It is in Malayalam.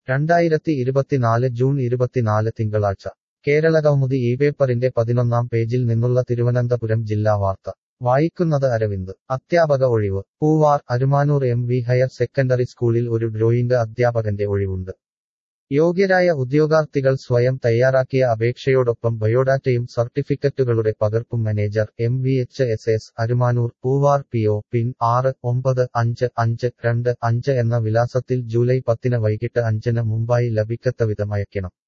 രണ്ടായിരത്തി ഇരുപത്തിനാല് ജൂൺ ഇരുപത്തിനാല് തിങ്കളാഴ്ച കേരളകൗമുദി ഈ പേപ്പറിന്റെ പതിനൊന്നാം പേജിൽ നിന്നുള്ള തിരുവനന്തപുരം ജില്ലാ വാർത്ത വായിക്കുന്നത് അരവിന്ദ് അധ്യാപക ഒഴിവ് Poovar Arumanoor M V higher secondary സ്കൂളിൽ ഒരു ഡ്രോയിംഗ് അധ്യാപകന്റെ ഒഴിവുണ്ട് യോഗ്യരായ ഉദ്യോഗാർത്ഥികൾ സ്വയം തയ്യാറാക്കിയ അപേക്ഷയോടൊപ്പം ബയോഡാറ്റയും സർട്ടിഫിക്കറ്റുകളുടെ പകർപ്പും manager M V H S S Arumanoor Poovar P O pin ആറ് ഒമ്പത് അഞ്ച് അഞ്ച് രണ്ട് അഞ്ച് എന്ന വിലാസത്തിൽ ജൂലൈ പത്തിന് വൈകിട്ട് അഞ്ചിന് മുമ്പായി ലഭിക്കത്തവിധം അയക്കണം